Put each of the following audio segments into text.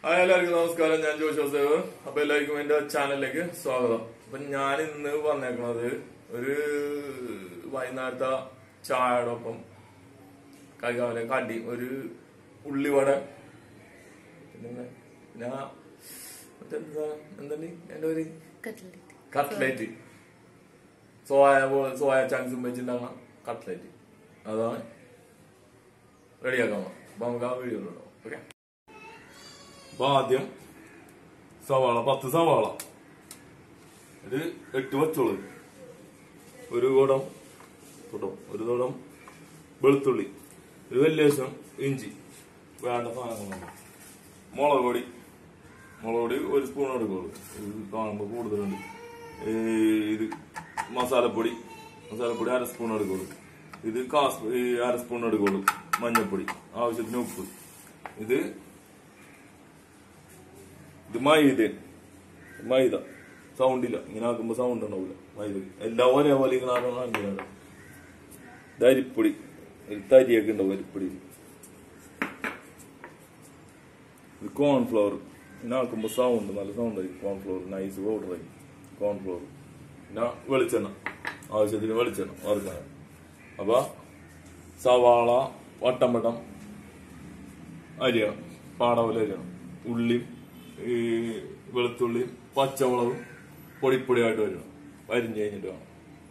Hi എല്ലാവർക്കും നമസ്കാരം ഞാൻ ജോഷ് ജോസഫ് അപ്പൊ എല്ലാവർക്കും എന്റെ ചാനലിലേക്ക് സ്വാഗതം അപ്പൊ ഞാൻ ഇന്ന് വന്നേക്കണത് ഒരു വൈകുന്നേരത്തെ ചായയോടൊപ്പം കൈകാലം കടി ഒരു ഉള്ളിവട പിന്നെ പിന്നെ മറ്റെന്താ എന്താണ് എന്റെ ഒരു കട്ട്ലറ്റ് കട്ട്ലേറ്റ് സോയ പോലെ സോയ ചങ്ക്സും വെച്ചിട്ടുണ്ടാകുന്ന കട്ട്ലേറ്റ് അതാണ് റെഡിയാക്കാൻ പോകാം അപ്പൊ നമുക്ക് ആ വീഡിയോ ഉണ്ടാവും ഓക്കെ അപ്പൊ ആദ്യം സവാള പത്ത് സവാള ഇത് എട്ട് പച്ചോള് ഒരു കുടം കുടം ഒരു കുടം വെളുത്തുള്ളി ഒരു വലിയ ശം ഇഞ്ചി വേണ്ട സാധനങ്ങളുണ്ട് മുളക് പൊടി മുളക് പൊടി ഒരു സ്പൂൺ എടുക്കുള്ളൂ ഇത് കാണുമ്പോൾ കൂടുതലുണ്ട് ഈ ഇത് മസാലപ്പൊടി മസാലപ്പൊടി അര സ്പൂൺ എടുക്കുള്ളൂ ഇത് കാസ് ഈ അര സ്പൂൺ എടുക്കുള്ളൂ മഞ്ഞൾപ്പൊടി ആവശ്യത്തിന് ഉപ്പ് ഇത് ഇത് മൈദ മൈദ സൗണ്ട് ഇല്ല ഇങ്ങനെ ആക്കുമ്പോ സൗണ്ട് ഉണ്ടാവില്ല മൈദ എല്ലാം ഒരേപോലെ ഇങ്ങനെ ആക്കണം അങ്ങനെയാണ് ഇത് അരിപ്പൊടി ഒരു തരിയൊക്കെ ഉണ്ടാവും അരിപ്പൊടി ഇത് കോൺഫ്ലവർ ഇങ്ങനെ ആക്കുമ്പോ സൗണ്ട് നല്ല സൗണ്ട് ആയിരിക്കും കോൺഫ്ലവർ നൈസ് പൗഡർ ആയി കോൺഫ്ലവർ പിന്നെ വെളിച്ചെണ്ണ ആവശ്യത്തിന് വെളിച്ചെണ്ണ വറുക്കാൻ അപ്പൊ സവാള വട്ടം വട്ടം അരിയണം പാടവല അരിയണം ഉള്ളിയും ഈ വെളുത്തുള്ളിയും പച്ചമുളകും പൊടിപ്പൊടിയായിട്ട് വരണം അരിഞ്ഞ് കഴിഞ്ഞിട്ട് വേണം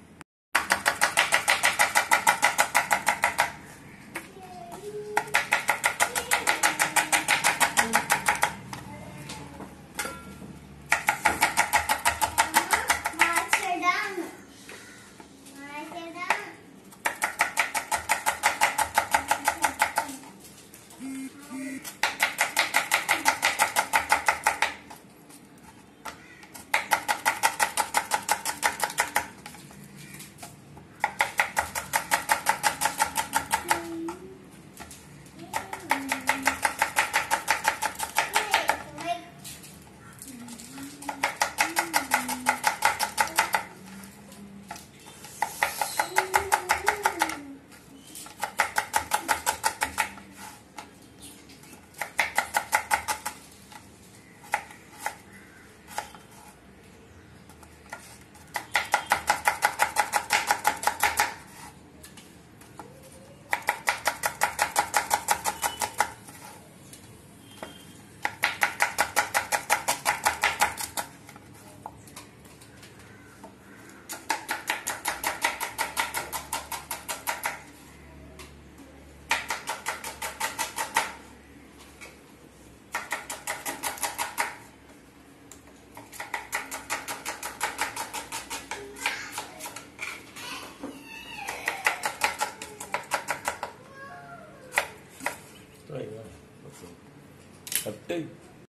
കട്ടായി.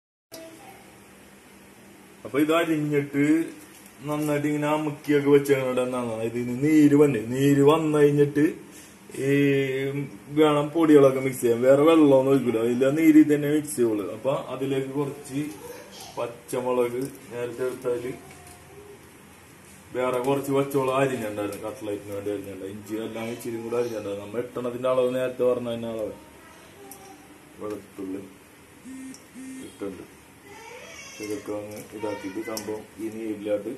അപ്പൊ ഇത് അരിഞ്ഞിട്ട് നന്നായിട്ട് ഇങ്ങനെ അമുക്കിയൊക്കെ വെച്ചാണ് ഇതിന് നീര് വന്നെ നീര് വന്നു കഴിഞ്ഞിട്ട് ഈ വേണം പൊടികളൊക്കെ മിക്സ് ചെയ്യാൻ വേറെ വെള്ളമൊന്നും ഒഴിക്കില്ല അതില്ല നീരിൽ തന്നെ മിക്സ് ചെയ്യുള്ളൂ അപ്പൊ അതിലേക്ക് കുറച്ച് പച്ചമുളക് നേരത്തെ എടുത്താല് വേറെ കുറച്ച് പച്ചമുളക് അരിഞ്ഞിട്ടുണ്ടായിരുന്നു കട്ട്ലൈറ്റിന് വേണ്ടി അരിഞ്ഞിട്ടുണ്ട് ഇഞ്ചി എല്ലാം ഇച്ചിരി കൂടെ അരിഞ്ഞിട്ടുണ്ടായിരുന്നു നമ്മ എട്ടെണ്ണത്തിന്റെ അളവ് നേരത്തെ പറഞ്ഞ തന്നെ അളവ് വെളുത്തുള്ളി ഇട്ടുണ്ട് ഇതൊക്കെ അങ്ങ് ഇതാക്കിയിട്ട് സംഭവം ഈ നീരില്ലാട്ട്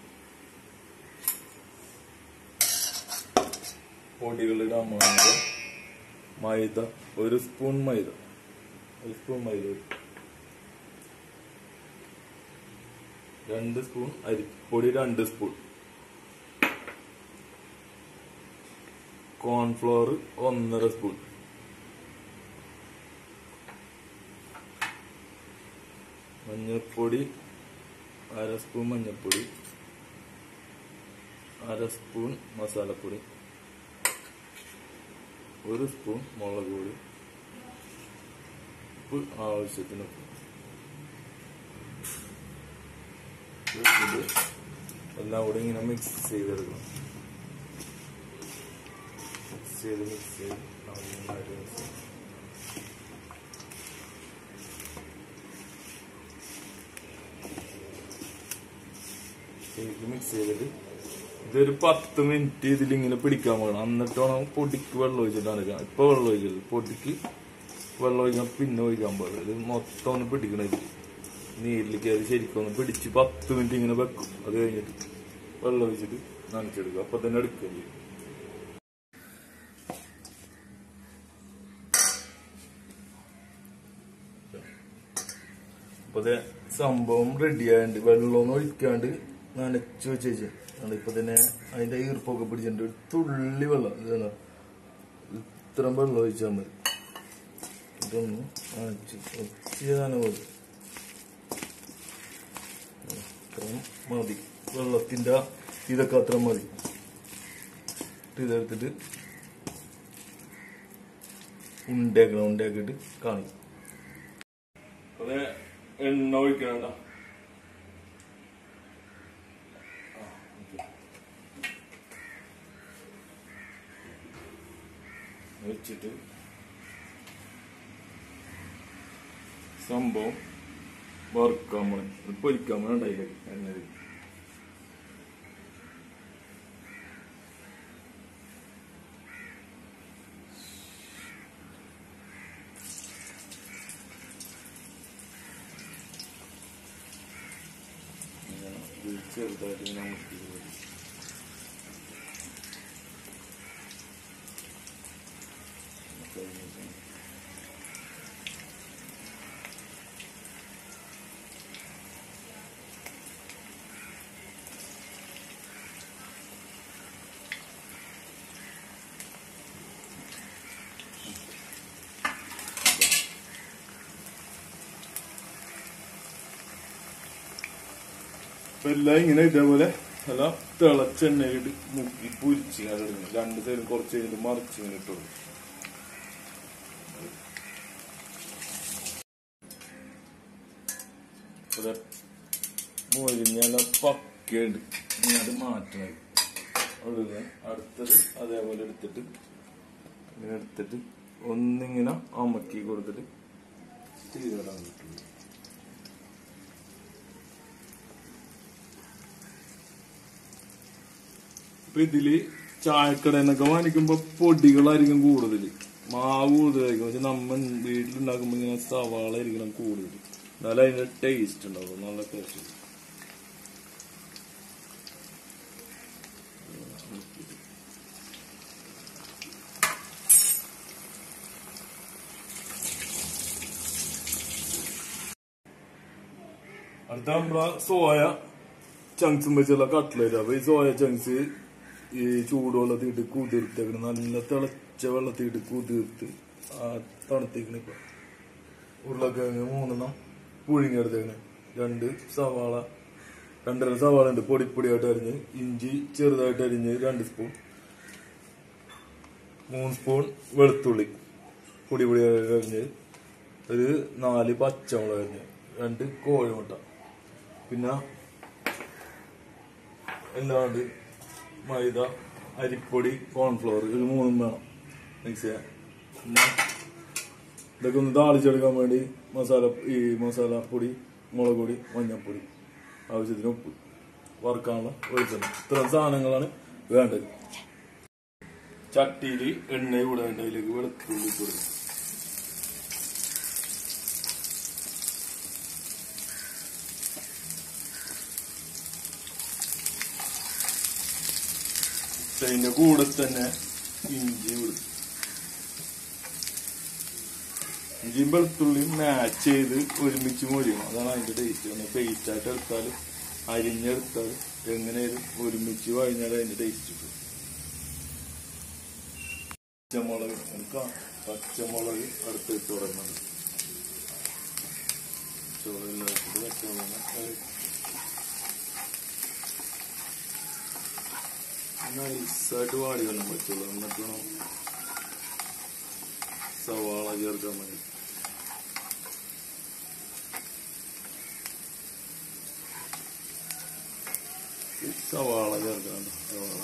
പൊടികളിടാൻ പോകുന്നത് മൈദ ഒരു സ്പൂൺ മൈദ ഒരു സ്പൂൺ മൈദ രണ്ട് സ്പൂൺ അരിപ്പൊടി രണ്ട് സ്പൂൺ കോൺഫ്ലോർ ഒന്നര സ്പൂൺ മഞ്ഞൾപ്പൊടി അര സ്പൂൺ മഞ്ഞൾപ്പൊടി അര സ്പൂൺ മസാലപ്പൊടി ഒരു സ്പൂൺ മുളക് പൊടി ഉപ്പ് ആവശ്യത്തിന് ഉപ്പ് ഇത് എല്ലാം കൂടി ഇങ്ങനെ മിക്സ് ചെയ്തെടുക്കണം മിക്സ് ചെയ്ത് മിക്സ് ചെയ്ത് നന്നായിട്ട് മിക്സ് ചെയ്ത് ശരിക്കും മിക്സ് ചെയ്തിട്ട് ഇതൊരു പത്ത് മിനിറ്റ് ഇതിലിങ്ങനെ പിടിക്കാൻ പോകണം എന്നിട്ട് വേണം പൊടിക്ക് വെള്ളം ഒഴിച്ചിട്ടാണ് എടുക്കാൻ ഇപ്പൊ വെള്ളം ഒഴിക്കരുത് പൊടിക്ക് വെള്ളം ഒഴിക്കാൻ പിന്നെ ഒഴിക്കാൻ പാടില്ല ഇത് മൊത്തം ഒന്ന് പിടിക്കണത് നീരിലേക്ക് അത് ശരിക്കും ഒന്ന് പിടിച്ച് പത്ത് മിനിറ്റ് ഇങ്ങനെ വെക്കും അത് കഴിഞ്ഞിട്ട് വെള്ളം ഒഴിച്ചിട്ട് നനച്ചെടുക്കുക അപ്പൊ തന്നെ എടുക്കുകയും ചെയ്യും അപ്പൊ ഇത് സംഭവം റെഡി ആയണ്ട് വെള്ളമൊന്നും ഒഴിക്കാണ്ട് നനച്ചു വെച്ചേച്ച് ഇപ്പൊ തന്നെ അതിന്റെ ഈർപ്പൊക്കെ പിടിച്ചിട്ടുണ്ട് ഒരു തുള്ളി വെള്ളം ഇതാണ് ഇത്രയും വെള്ളം ഒഴിച്ചാൽ മതി ഇതൊന്ന് നനച്ച് ഒത്തിരി നന മതി ഇത്രയും മതി വെള്ളത്തിന്റെ ഇതൊക്കെ അത്ര മതി എന്നിട്ട് ഇതെടുത്തിട്ട് ഉണ്ടേക്കണം ഉണ്ടയാക്കിയിട്ട് കാണിക്കും അതെ എണ്ണ ഒഴിക്കണ വെച്ചിട്ട് സംഭവം വറുക്കാൻ പോണേ ഇത് പൊരിക്കാൻ പോണ അതിലേക്ക് എണ്ണയിൽ ഇങ്ങനെ ഇത് ചെറുതായിട്ട് ഇങ്ങനെ അമർത്തി കൊടുക്കും. കഴിഞ്ഞിട്ട് അപ്പൊ എല്ലാം ഇങ്ങനെ ഇതേപോലെ അല്ല തിളച്ച എണ്ണയിലിട്ട് മുക്കി പൊരിച്ച് ഇങ്ങനെ ഇടുന്നു രണ്ട് സൈഡും കുറച്ച് കഴിഞ്ഞിട്ട് മറിച്ച് ഇങ്ങനെ ഇട്ടു കൊടുക്കും. ഇവിടെ മൊരിഞ്ഞ പക്കയുണ്ട് ഇനി അത് മാറ്റണം ഒഴുക അടുത്തത് അതേപോലെ എടുത്തിട്ട് ഇങ്ങനെ എടുത്തിട്ട് ഒന്നിങ്ങനെ അമക്കി കൊടുത്തിട്ട് തീരാൻ കിട്ടുള്ളൂ ഇപ്പൊ ഇതില് ചായക്കട എന്നൊക്കെ വാങ്ങിക്കുമ്പോ പൊടികളായിരിക്കും കൂടുതൽ മാവ് കൂടുതലായിരിക്കും പക്ഷെ നമ്മ വീട്ടിലുണ്ടാക്കുമ്പോ ഇങ്ങനെ സവാള ആയിരിക്കണം കൂടുതൽ എന്നാലും അതിന്റെ ടേസ്റ്റ് ഉണ്ടാവും നല്ല ടേസ്റ്റ് അടുത്ത നമ്മളെ സോയ ചങ്ക്സും വെച്ചുള്ള കട്ട്ലേറ്റ് അപ്പൊ ഈ സോയ ചങ്ക്സ് ഈ ചൂടുവെള്ളത്തിട്ട് കുതിർത്തേക്കണം നല്ല തിളച്ച വെള്ളത്തിട്ട് കുതിർത്ത് ആ തണുത്തേക്കണ ഇപ്പൊ ഉരുളക്കിഴങ്ങ് മൂന്നെണ്ണം പുഴുങ്ങിയെടുത്തേക്കണേ രണ്ട് സവാള രണ്ടര സവാള ഉണ്ട് പൊടിപ്പൊടിയായിട്ട് അരിഞ്ഞ് ഇഞ്ചി ചെറുതായിട്ട് അരിഞ്ഞ് രണ്ട് സ്പൂൺ മൂന്ന് സ്പൂൺ വെളുത്തുള്ളി പൊടി പൊടിയായിട്ട് അരിഞ്ഞ് ഒരു നാല് പച്ചമുളക് അരിഞ്ഞ് രണ്ട് കോഴിമുട്ട പിന്നെ എല്ലാം ഉണ്ട് മൈദ അരിപ്പൊടി കോൺഫ്ലവർ ഇത് മൂന്നും വേണം മിക്സ് ചെയ്യാൻ പിന്നെ ഇതൊക്കെ ഒന്ന് താളിച്ചെടുക്കാൻ വേണ്ടി മസാല ഈ മസാല പൊടി മുളക് പൊടി മഞ്ഞൾപ്പൊടി ആവശ്യത്തിന് ഉപ്പ് വറുക്കാനുള്ള വെളിച്ചെണ്ണ ഇത്രയും സാധനങ്ങളാണ് വേണ്ടത് ചട്ടിയിൽ എണ്ണ കൂടെ വേണ്ട അതിലേക്ക് വെളുത്തുള്ളി കൊടുക്കും അതിന്റെ കൂടെ തന്നെ ഇഞ്ചി കൊടുക്കും ഇഞ്ചിയും വെളുത്തുള്ളിയും മാച്ച് ചെയ്ത് ഒരുമിച്ച് മൊരിയണം അതാണ് അതിന്റെ ടേസ്റ്റ് ഒന്ന് പേസ്റ്റ് ആയിട്ട് എടുത്താലും അരിഞ്ഞെടുത്താലും എങ്ങനെയാലും ഒരുമിച്ച് വഴിഞ്ഞാൽ അതിന്റെ ടേസ്റ്റ് കിട്ടും പച്ചമുളക് നമുക്ക് പച്ചമുളക് അടുത്തിട്ട് തുടങ്ങുന്നുണ്ട് ചോറില്ലാത്തത് പച്ചമുളക് നൈസായിട്ട് വാടി വരണം പറ്റുള്ളൂ എന്നിട്ട് വേണം സവാള ചേർക്കാൻ മതി സവാള ചേർക്കാൻ സവാള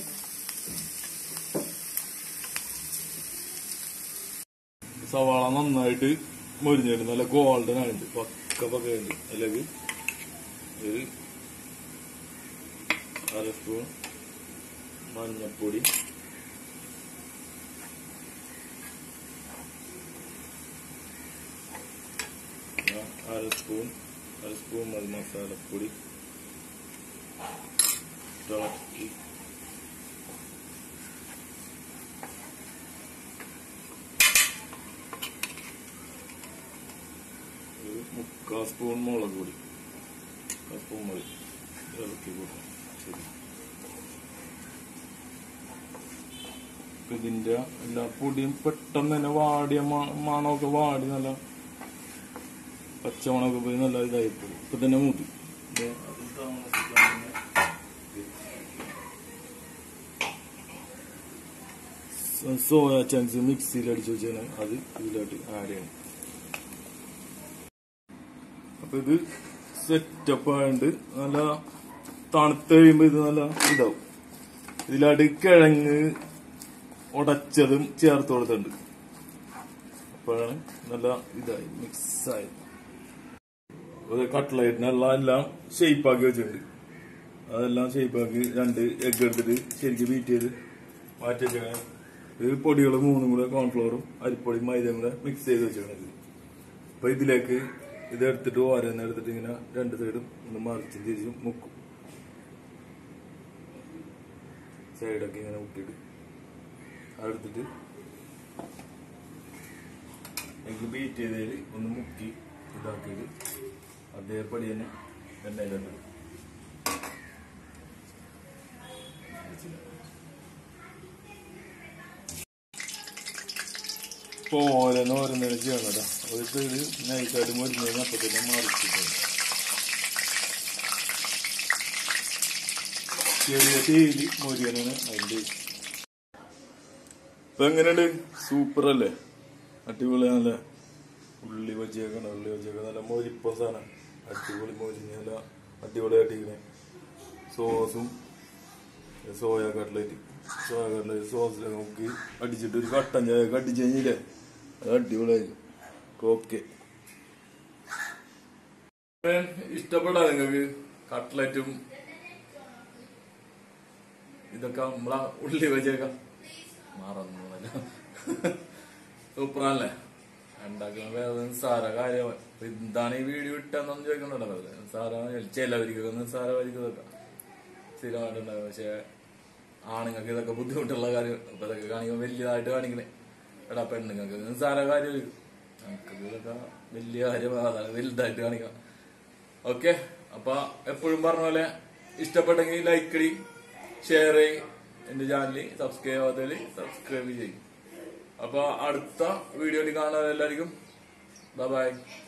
സവാള നന്നായിട്ട് മൊരിഞ്ഞിട്ട് നല്ല ഗോൾഡൻ ആയിട്ട് പക്ക പക്ക ഉണ്ട് അതിലേക്ക് ഒരു അര സ്പൂൺ മഞ്ഞപ്പൊടി അര സ്പൂൺ അര സ്പൂൺ മതി മസാലപ്പൊടി ഇളക്കി ഒരു മുക്കാൽ സ്പൂൺ മുളക് പൊടി മുക്കാൽ സ്പൂൺ മതി ഇളക്കി കൂട്ടാം ശരി ഇപ്പൊ ഇതിന്റെ എല്ലാ പൊടിയും പെട്ടെന്ന് തന്നെ വാടിയ മ- മണമൊക്കെ വാടി നല്ല പച്ചമണമൊക്കെ പോയി നല്ല ഇതായിപ്പോയി ഇപ്പൊ തന്നെ മൂത്തി ഇത് അത് താമസിക്കാതെ സ- സോയ ചങ്ക്സ് മിക്സിയിൽ അടിച്ചു വെച്ചാൽ അത് ഇതിലോട്ട് ആഡ് ചെയ്യണം അപ്പൊ ഇത് സെറ്റപ്പ് ആയതുകൊണ്ട് നല്ല തണുത്ത് കഴിയുമ്പോ ഇത് നല്ല ഇതാവും ഇതിലായിട്ട് കിഴങ്ങ് ഉടച്ചതും ചേർത്ത് കൊടുത്തിട്ടുണ്ട് അപ്പോഴാണ് നല്ല ഇതായി മിക്സ് ആയി ഒരു കട്ട്ലൈറ്റിനെല്ലാം എല്ലാം ഷേപ്പ് ആക്കി വെച്ചിട്ടുണ്ട് അതെല്ലാം ഷേപ്പ് ആക്കി രണ്ട് എഗ് എടുത്തിട്ട് ശരിക്കും ബീറ്റ് ചെയ്ത് മാറ്റി വെച്ചാൽ ഇത് പൊടികൾ മൂന്നും കൂടെ കോൺഫ്ലോറും അരിപ്പൊടിയും മൈദയും കൂടെ മിക്സ് ചെയ്ത് വെച്ചേക്കണത് അപ്പൊ ഇതിലേക്ക് ഇത് എടുത്തിട്ട് ഓരോന്ന് എടുത്തിട്ട് ഇങ്ങനെ രണ്ട് സൈഡും ഒന്ന് മറിച്ചും തിരിച്ചും മുക്കും സൈഡൊക്കെ ഇങ്ങനെ മുക്കിയിട്ട് അതെടുത്തിട്ട് എനിക്ക് ബീറ്റ് ചെയ്തതിൽ ഒന്ന് മുക്കി ഇതാക്കിയിട്ട് അതേപടി തന്നെ എണ്ണയിലിടും ഇപ്പൊ ഓരോന്ന് ഓരോന്നേരം ചെയ്യണതാ ഒരു സൈഡ് നൈസായിട്ട് മുരിഞ്ഞതിന് അപ്പൊ തന്നെ മറിച്ചിട്ട് ചെറിയ തീയിൽ മുരിയനാണ് അതിന്റെ ഇപ്പൊ എങ്ങനെയുണ്ട് സൂപ്പർ അല്ലേ അടിപൊളി നല്ല ഉള്ളി വജിയൊക്കെ ഉള്ളി വജിയൊക്കെ നല്ല മൊരിപ്പ സാധനം അടിപൊളി മൊരിഞ്ഞ നല്ല അടിപൊളി ആട്ടിക്കണേ സോസും സോയ കട്ട്ലറ്റ് സോയ കട്ട്ലറ്റ് സോസിലൊക്കെ നോക്കി അടിച്ചിട്ട് ഒരു കട്ടൻ ചായ ഒക്കെ അടിച്ചു കഴിഞ്ഞില്ലേ അത് അടിപൊളിയായിരിക്കും ഓക്കെ ഇഷ്ടപ്പെടാ നിങ്ങൾക്ക് കട്ട്ലറ്റും ഇതൊക്കെ നമ്മളെ ഉള്ളി വജിയൊക്കെ മറന്നു സൂപ്പറല്ലേ ഉണ്ടാക്കുന്ന വേറെ നിസ്സാര കാര്യമാണ് ഇപ്പൊ എന്താണ് ഈ വീഡിയോ ഇട്ടെന്നൊന്നും ചോദിക്കണ്ടല്ലോ നിസ്സാര ചിലവരിക്കൊക്കെ നിസ്സാരമായിരിക്കും ഇതൊക്കെ സ്ഥിരമായിട്ടുണ്ടാകും പക്ഷെ ആണുങ്ങൾക്ക് ഇതൊക്കെ ബുദ്ധിമുട്ടുള്ള കാര്യം ഇപ്പൊ ഇതൊക്കെ കാണിക്കുമ്പോൾ വലിയതായിട്ട് കാണിക്കണേ എടാ പെണ്ണുങ്ങൾക്ക് നിസ്സാര കാര്യം നമുക്ക് ഇതൊക്കെ വലിയ കാര്യം അതാണ് വലുതായിട്ട് കാണിക്കണം ഓക്കെ അപ്പൊ എപ്പോഴും പറഞ്ഞ പോലെ ഇഷ്ടപ്പെട്ടെങ്കിൽ ലൈക്ക് അടി ഷെയർ ചെയ്യും എന്റെ ചാനലിൽ സബ്സ്ക്രൈബ് ചെയ്യാത്തതിൽ സബ്സ്ക്രൈബ് ചെയ്യും അപ്പൊ അടുത്ത വീഡിയോയിൽ കാണാൻ എല്ലാവർക്കും ബൈ